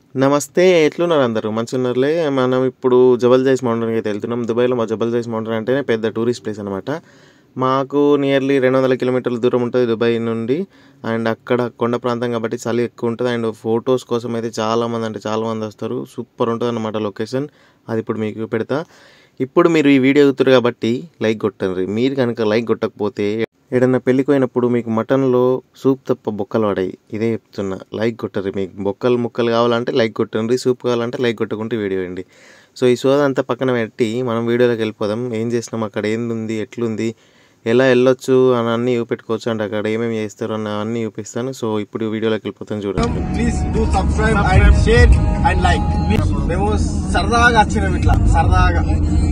నమస్తే ఎట్లున్నారు అందరూ మంచిగా ఉన్నారులే మనం ఇప్పుడు జబల్ జైస్ మౌంటైన్కి అయితే వెళ్తున్నాం దుబాయ్లో మా జబల్ జైస్ మౌంటైన్ అంటేనే పెద్ద టూరిస్ట్ ప్లేస్ అనమాట మాకు నియర్లీ రెండు వందల కిలోమీటర్ల దూరం ఉంటుంది దుబాయ్ నుండి అండ్ అక్కడ కొండ ప్రాంతం కాబట్టి చలి ఎక్కువ ఉంటుంది అండ్ ఫొటోస్ కోసం అయితే చాలా మంది అంటే చాలా మంది వస్తారు సూపర్ ఉంటుంది అనమాట లొకేషన్ అది ఇప్పుడు మీకు పెడతా ఇప్పుడు మీరు ఈ వీడియో చూస్తారు కాబట్టి లైక్ కొట్టండి మీరు కనుక లైక్ కొట్టకపోతే ఏదన్నా పెళ్ళికి పోయినప్పుడు మీకు మటన్లో సూప్ తప్ప బొక్కలు పడాయి ఇదే చెప్తున్నా లైక్ కొట్టరు మీకు బొక్కలు ముక్కలు కావాలంటే లైక్ కొట్టండి సూప్ కావాలంటే లైక్ కొట్టుకుంటే వీడియో వేయండి సో ఈ సోద అంతా పక్కన పెట్టి మనం వీడియోలోకి వెళ్ళిపోదాం ఏం చేసినాం అక్కడ ఏంది ఎట్లుంది ఎలా వెళ్ళొచ్చు అని అన్నీ చూపెట్టుకోవచ్చు అంటే అక్కడ ఏమేమి చేస్తారు అన్న అన్నీ చూపిస్తాను సో ఇప్పుడు వీడియోలోకి వెళ్ళిపోతాను చూడండి please do subscribe and share and like మేము సరదాగా వచ్చినాం ఇట్లా సరదాగా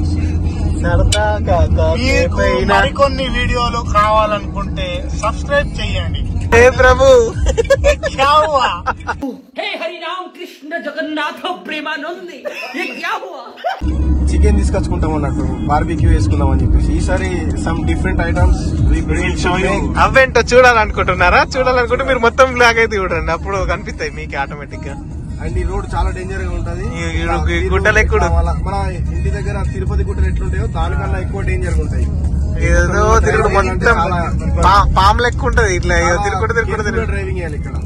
మీకు మరికొన్ని వీడియోలు కావాలనుకుంటే సబ్స్క్రైబ్ చేయండి హే ప్రభు क्या हुआ हे हरि राम कृष्ण जगन्नाथ प्रेमानंद ये क्या हुआ చికెన్ తీసుకొచ్చుకుంటాం అన్నట్టు బార్బిక్యూ వేసుకుందాం అని చెప్పేసి ఈసారి సమ్ డిఫరెంట్ ఐటమ్స్ అవేంటో చూడాలనుకుంటున్నారా చూడాలనుకుంటే మీరు మొత్తం బ్లాగ్ అయితే చూడండి అప్పుడు కనిపిస్తాయి మీకు ఆటోమేటిక్ గా అండ్ ఈ రోడ్ చాలా డేంజర్ గా ఉంటది ఈ- ఈ రో- ఈ గుట్టలు ఎక్కుడు. మన మన ఇంటి దగ్గర తిరుపతి గుట్టలు ఎట్లుంటాయో దానికన్నా ఎక్కువ డేంజర్ గా ఉంటాయి ఏదో తిరుగుడు మొత్తం పా- పాము లెక్క ఉంటది ఇట్లా ఏదో తిరుగుడు తిరుగుడు తిరుగుడు డ్రైవింగ్ చేయాలి ఇక్కడ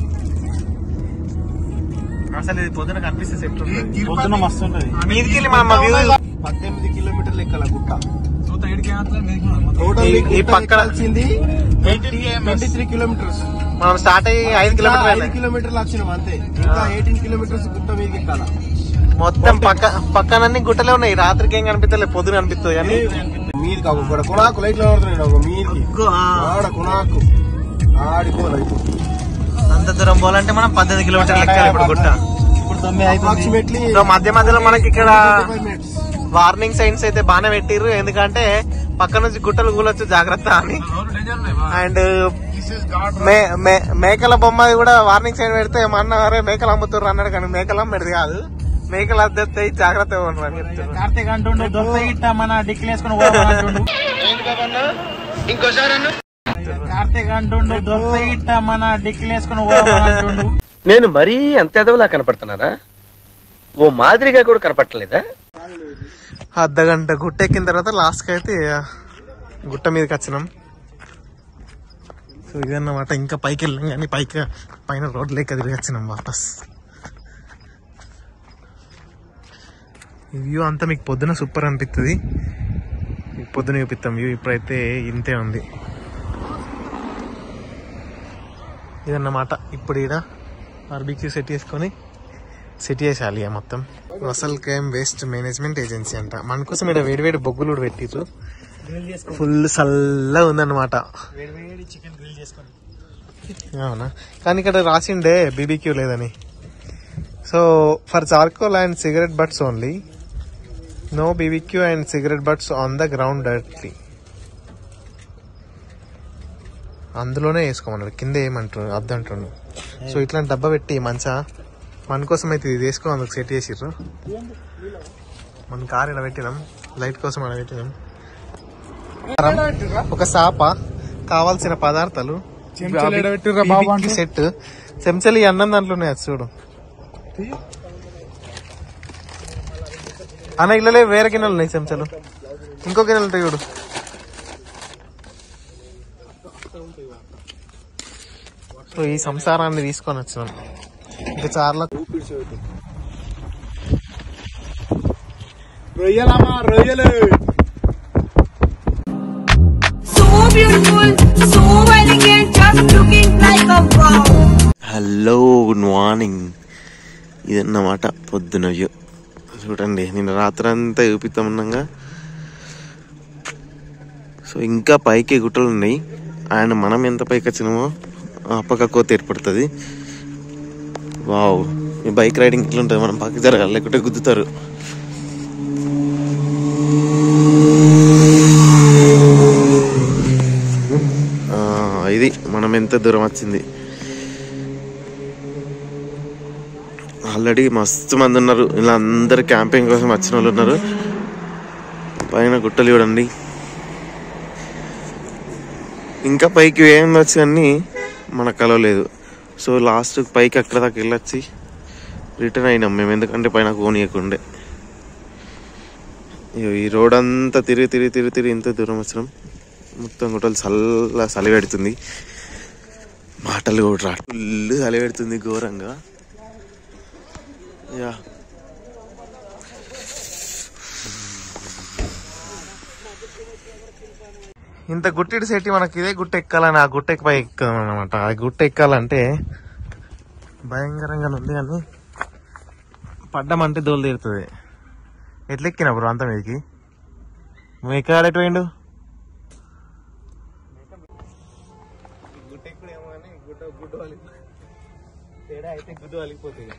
అసలు ఇది పొద్దున కనిపిస్తే పొద్దున మస్తు ఉంటది మీదికి వెళ్ళి మనం వ్యూ పద్దెనిమిది కిలోమీటర్లు ఎక్కాల గుట్ట ఈ- టోటల్ ఈ పక్కన- వచ్చింది ట్వంటీ త్రీ కిలోమీటర్స్ మనం స్టార్ట్ అయ్యి ఐదు కిలోమీటర్లు ఐదు కిలోమీటర్లు వచ్చినాం అంతే ఇంకా ఎయిటీన్ కిలోమీటర్స్ గుట్ట మీదకి ఎక్కాల మొత్తం పక్క పక్కనన్ని గుట్టలే ఉన్నాయి రాత్రికి ఏం కనిపిస్తలేదు పొద్దున కనిపిస్తుంది కానీ మీది కాకు కూడా కొనాకు లైట్లు పడుతున్నాయి ఒక మీదికి ఆడ కొనాకు ఆడిపోలేదు అంత దూరం పోవాలంటే మనం పద్దెనిమిది కిలోమీటర్లు ఎక్కాలి ఇప్పుడు గుట్ట అప్రాక్సిమేట్లీ సో మధ్య మధ్యలో మనకి ఇక్కడ మినిట్స్ వార్నింగ్ సైన్స్ అయితే బాగానే పెట్టిర్రు ఎందుకంటే పక్క నుంచి గుట్టలు కూలొచ్చు జాగ్రత్త అని అండ్ మే- మే- మేకల బొమ్మ కూడా వార్నింగ్ సైన్ పెడితే మా అన్న "అరే, మేకలు అమ్ముతారు అన్నాడు కానీ మేకలు అమ్మేది కాదు మేకలు అద్దెత్తాయి జాగ్రత్తగా ఉండరు అని చెప్తున్నారు కార్తీక్ అంటుండు దొంగ ఇట్ట మన డిక్లేసుకుని పోవాలంటుండు కార్తీక్ అంటుండు దొంగ ఇట్ట మన డిక్లేసుకుని పోవాలంటుండు నేను మరీ అంత ఎదవలా కనపడుతున్నారా ఓ మాదిరిగా కూడా కనపడలేదా అర్ధ గంట గుట్ట ఎక్కిన తర్వాత లాస్ట్ కి అయితే ఆ, గుట్ట మీదకి వచ్చినాం సో ఇదన్నమాట ఇంకా పైకి వెళ్ళాం కానీ పైకి పైన రోడ్ లేక తిరిగి వచ్చినాం వాపస్ ఈ వ్యూ అంతా మీకు పొద్దున సూపర్ అనిపిస్తుంది మీకు పొద్దున చూపిస్తాం వ్యూ ఇప్పుడైతే ఇంతే ఉంది ఇదన్నమాట ఇప్పుడు ఈడ బార్బిక్యూ సెట్ చేసుకొని సెట్ చేసేయాలి ఇక మొత్తం అసలు కేమ్ వేస్ట్ మేనేజ్మెంట్ ఏజెన్సీ అంట మన కోసం ఇక్కడ వేడి వేడి బొగ్గులు కూడా పెట్టిర్రు ఫుల్ చల్లగా ఉందన్నమాట అవునా కానీ ఇక్కడ రాసిండే బీబీక్యూ లేదని so for charcoal and cigarette butts only no BBQ and cigarette butts on the ground directly అందులోనే వేసుకోమన్నాడు కింద ఏమంటారు అద్దంటుండు సో ఇట్లాంటి డబ్బా పెట్టి మంచా మన కోసం అయితే ఇది వేసుకో అందుకు సెట్ చేసిర్రు మన కార్ ఇక్కడ పెట్టినాం లైట్ కోసం ఇక్కడ పెట్టినాం ఒక సాప కావాల్సిన పదార్థాలు సెట్ చెంచలు ఈ అన్నం దాంట్లో ఉన్నాయి అది చూడు అన్న ఇళ్ళలే వేరే గిన్నెలు ఉన్నాయి చెంచాలు ఇంకో గిన్నెలు ఉంటాయి చూడు సో ఈ సంసారాన్ని తీసుకొని వచ్చినాం ఇంకా చాలా రొయ్యలమ్మా రొయ్యలు So beautiful, so elegant, just looking like a wow. Hello good morning ఇదన్నమాట పొద్దున వ్యూ చూడండి నేను రాత్రి అంతా చూపిస్తామన్నాగా సో ఇంకా పైకి గుట్టలు ఉన్నాయి అండ్ మనం ఎంత పైకి వచ్చినామో ఆ పక్క కోత ఏర్పడుతుంది వావ్ ఈ బైక్ రైడింగ్ ఇట్లా ఉంటుంది మనం పక్కకి జరగాలి లేకుంటే గుద్దుతారు ఆ, ఇది మనం ఎంత దూరం వచ్చింది ఆల్రెడీ మస్తు మంది ఉన్నారు ఇలా అందరు క్యాంపింగ్ కోసం వచ్చిన వాళ్ళు ఉన్నారు పైన గుట్టలు చూడండి ఇంకా పైకి ఏం వచ్చు కానీ మనకు కలవలేదు సో లాస్ట్ పైకి అక్కడ దాకా వెళ్ళొచ్చి రిటర్న్ అయినాం మేము ఎందుకంటే పైన కోనియకుండే ఇగో ఈ రోడ్ అంతా తిరిగి తిరిగి తిరిగి తిరిగి ఇంత దూరం వచ్చినాం మొత్తం గుట్టలు చల్ల చలి పెడుతుంది మాటలు కూడా రా ఫుల్ చలి పెడుతుంది ఘోరంగా యా ఇంత గుట్టిడి సెట్టి మనకి ఇదే గుట్ట ఎక్కాలని ఆ గుట్ట ఎక్కి పై ఎక్కుదాం అనమాట ఆ గుట్ట ఎక్కాలంటే భయంకరంగా ఉంది కానీ పడ్డమంటే దోలు తీరుతుంది ఎట్లా ఎక్కినా బ్రో అంత మీదకి నువ్వు ఎక్కాడెటు పోయిండు గుట్ట ఎక్కుడేమో కానీ గుట్ట గుడ్డు వాలి తేడా అయితే గుడ్డు వలిగిపోతుంది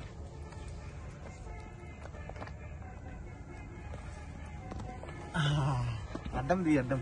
అడ్డం తీ అడ్డం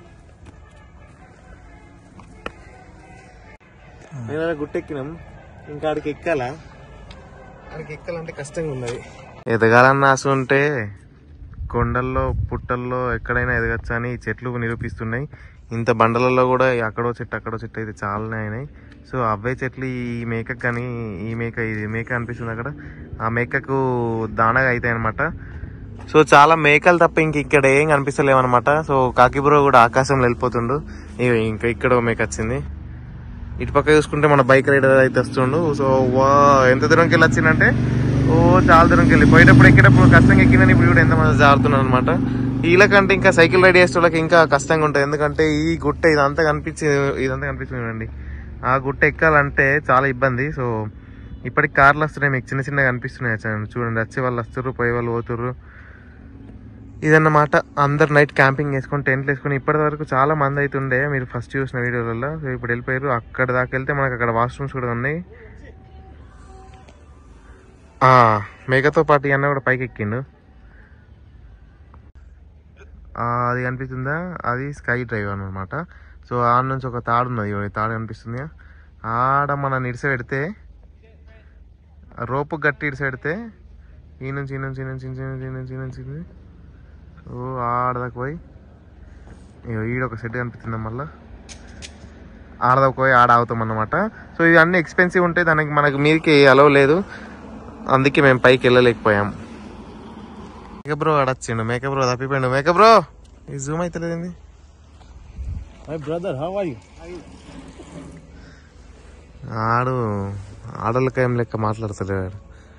నేను అలా గుట్టెక్కినాం ఇంకా ఆడికి ఎక్కాలా ఆడికి ఎక్కాలంటే కష్టంగా ఉన్నది ఎదగాలన్న ఆశ ఉంటే కొండల్లో పుట్టల్లో ఎక్కడైనా ఎదగచ్చు అని ఈ చెట్లు నిరూపిస్తున్నాయి ఇంత బండలలో కూడా అక్కడో చెట్టు అక్కడో చెట్టు అయితే చాలానే అయినాయి సో అవే చెట్లు ఈ మేకకు కానీ ఈ మేక ఇది మేక అనిపిస్తుంది అక్కడ ఆ మేకకు దానగా అవుతాయి అనమాట సో చాలా మేకలు తప్ప ఇంక ఇక్కడ ఏం కనిపిస్తలేవు అనమాట సో కాకిబ్రో కూడా ఆకాశంలో వెళ్ళిపోతుండు ఇగో ఇంకా ఇక్కడ ఓ మేక వచ్చింది ఇటు పక్క చూసుకుంటే మన బైక్ రైడర్ అయితే వస్తుండు సో వా ఎంత దూరంకి వెళ్ళి వచ్చిందంటే ఓ చాలా దూరంకి వెళ్ళి పోయేటప్పుడు ఎక్కేటప్పుడు కష్టంగా ఎక్కిందని ఇప్పుడు కూడా ఎంత మంది జారుతున్నాను అనమాట వీళ్ళకంటే ఇంకా సైకిల్ రైడ్ చేసే వాళ్ళకి ఇంకా కష్టంగా ఉంటుంది ఎందుకంటే ఈ గుట్ట ఇదంతా కనిపించి ఇదంతా కనిపిస్తుంది ఆ గుట్ట ఎక్కాలంటే చాలా ఇబ్బంది సో ఇప్పటికి కార్లు వస్తున్నాయి మీకు చిన్న చిన్నగా కనిపిస్తున్నాయి చూ- చూడండి వచ్చే వాళ్ళు వస్తారు పోయే వాళ్ళు పోతుర్రు ఇదన్నమాట అందరు నైట్ క్యాంపింగ్ వేసుకొని టెంట్లు వేసుకొని ఇప్పటి వరకు చాలా మంది అయితే ఉండే మీరు ఫస్ట్ చూసిన వీడియోలలో సో ఇప్పుడు వెళ్ళిపోయారు అక్కడ దాకా వెళ్తే మనకు అక్కడ వాష్రూమ్స్ కూడా ఉన్నాయి ఆ, మేఘతో పాటు ఈ అన్న కూడా పైకి ఎక్కిండు ఆ, అది కనిపిస్తుందా అది స్కై డ్రైవ్ అనమాట సో ఆడ నుంచి ఒక తాడు ఉన్నది ఈ తాడు కనిపిస్తుంది ఆడ మన ఇడిస పెడితే రోపు గట్టి ఇడిస పెడితే ఈ నుంచి ఈ నుంచి ఈ నుంచి ఈ నుంచి ఈ నుంచి ఈ నుంచి ఈ నుంచి ఓ ఆడదాకా పోయి ఇగో ఈడ ఒక సెట్ కనిపిస్తుంది మళ్ళా ఆడదాకా పోయి ఆడ ఆగుతాం అన్నమాట సో ఇది అన్ని ఎక్స్పెన్సివ్ ఉంటాయి దానికి మనకి మీదకి అలవ్ లేదు అందుకే మేము పైకి వెళ్ళలేకపోయాం మేక బ్రో ఆడొచ్చిండు మేక బ్రో తప్పిపోయిండు మేక బ్రో ఈ జూమ్ అయితే లేదండి బ్రదర్ హౌ ఆర్ యు ఆడు ఆడలకేం లెక్క మాట్లాడతలేడు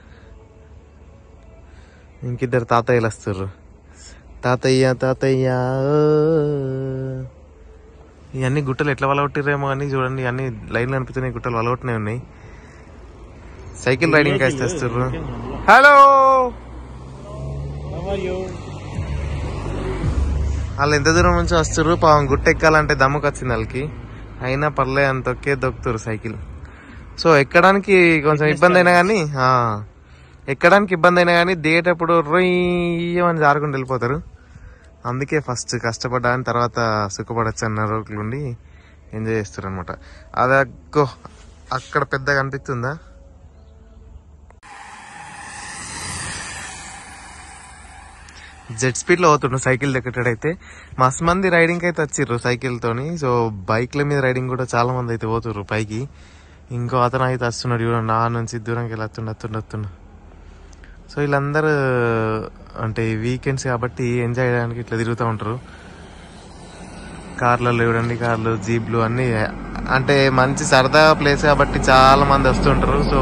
ఇంకిద్దరు తాతయ్యలు వస్తారు తాతయ్య తాతయ్య ఓ. ఇవన్నీ గుట్టలు ఎట్లా వలగొట్టిరేమో అని చూడండి అన్ని లైన్లు అనిపిస్తున్నాయి గుట్టలు వలగొట్టినే ఉన్నాయి సైకిల్ రైడింగ్ కాసి తెస్తారు హలో హౌ ఆర్ యు వాళ్ళు ఎంత దూరం నుంచి వస్తారు పాపం గుట్ట ఎక్కాలంటే దమ్ముకు వచ్చింది వాళ్ళకి అయినా పర్లే అంత ఒకే దొక్కుతారు సైకిల్ సో ఎక్కడానికి కొంచెం ఇబ్బంది అయినా కానీ ఆ, ఎక్కడానికి ఇబ్బంది అయినా కానీ దిగేటప్పుడు రొయ్యమని జారుకుంటూ వెళ్ళిపోతారు అందుకే ఫస్ట్ కష్టపడ్డాని తర్వాత సుఖపడచ్చు అన్న రోజులు ఉండి ఎంజాయ్ చేస్తారు అనమాట అదగ్గో అక్కడ పెద్దగా అనిపిస్తుందా జెట్ స్పీడ్ లో అవుతుండు సైకిల్ దగ్గరటైతే మస్తు మంది రైడింగ్ అయితే వచ్చిర్రు సైకిల్ తోని సో బైక్ల మీద రైడింగ్ కూడా చాలా మంది అయితే పోతుర్రు పైకి ఇంకో అతను అయితే వస్తున్నాడు చూడండి ఆ నుంచి దూరంకి వెళ్ళి వస్తుండ వస్తుండ వస్తుండ సో వీళ్ళందరూ అంటే వీకెండ్స్ కాబట్టి ఎంజాయ్ చేయడానికి ఇట్లా తిరుగుతూ ఉంటారు కార్లలో చూడండి కార్లు జీప్లు అన్ని అంటే మంచి సరదా ప్లేస్ కాబట్టి చాలా మంది వస్తుంటారు సో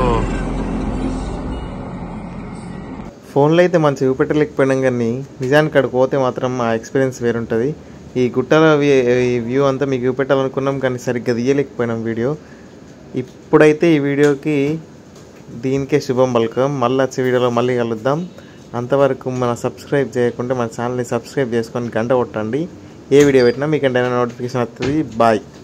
ఫోన్లో అయితే మంచి చూపెట్టలేకపోయినాం కానీ నిజానికి అక్కడికి పోతే మాత్రం ఆ ఎక్స్పీరియన్స్ వేరుంటుంది ఈ గుట్టల వి- ఈ వ్యూ అంతా మీకు చూపెట్టాలనుకున్నాం కానీ సరిగ్గా తీయలేకపోయినాం వీడియో ఇప్పుడైతే ఈ వీడియోకి దీనికే శుభం పలకం మళ్ళీ వచ్చే వీడియోలో మళ్ళీ కలుద్దాం అంతవరకు మన సబ్స్క్రైబ్ చేయకుంటే మన ఛానల్ని సబ్స్క్రైబ్ చేసుకొని గంట కొట్టండి ఏ వీడియో పెట్టినా మీకంటే నోటిఫికేషన్ వస్తుంది బాయ్